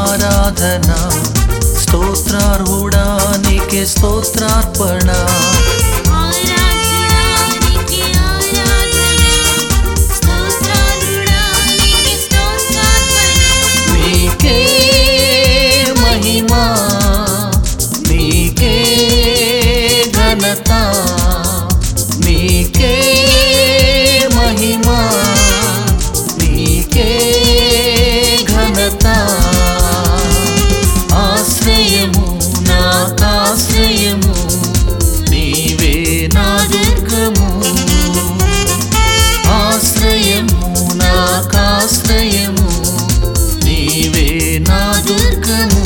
ఆరాధన స్తోత్రార్హుడా నీకే స్తోత్రార్పణ ఆరాధుడా నీకే ఆరాధన స్తోత్రాలుడా నీకే స్తోత్రార్పణ నీకే మహిమా నీకే ఘనత నీకే మహిమా నీకే ఘనత ఆశ్రయము నాకాశ్రయము నీవే నా దుర్గము ఆశ్రయము నాకాశ్రయము నీవే నా దుర్గము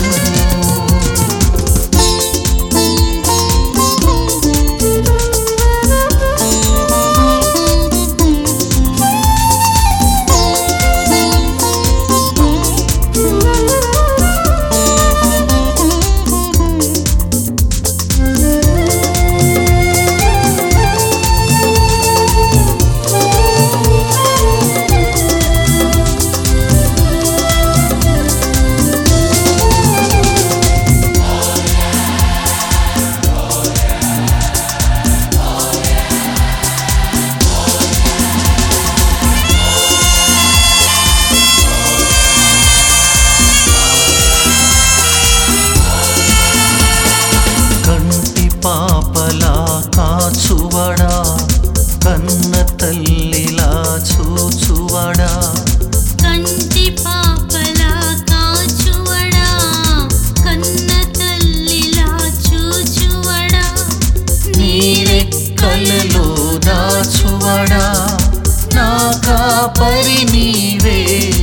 కంటి పాపలా కాచువడా కన్న తల్లిలా చూచువడా కంటి పాపలా కాచువడా కన్న తల్లిలా చూచువడా నీరెక్కలలో దాచువడా నా కాపరి నీవే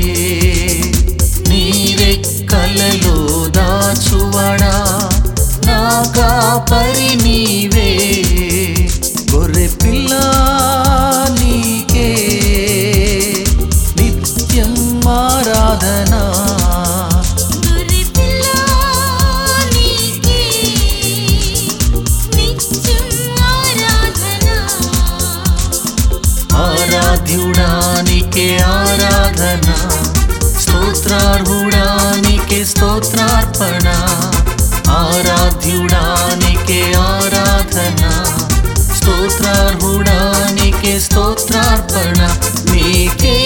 నీరెక్కలలో దాచువడా నా కాపరి నీవే గొర్రె పిల్ల నీకే నిత్యం ఆరాధనా గొర్రె పిల్ల నీకే నిత్యం ఆరాధన ఆరాధ్యుడానికే ఆరాధన స్తోత్రార్హుడానికే స్తోత్రార్పణ ఆరాధ్యుడానికే ఆరాధన స్తోత్రార్హుడానికే స్తోత్రార్పణ నీకే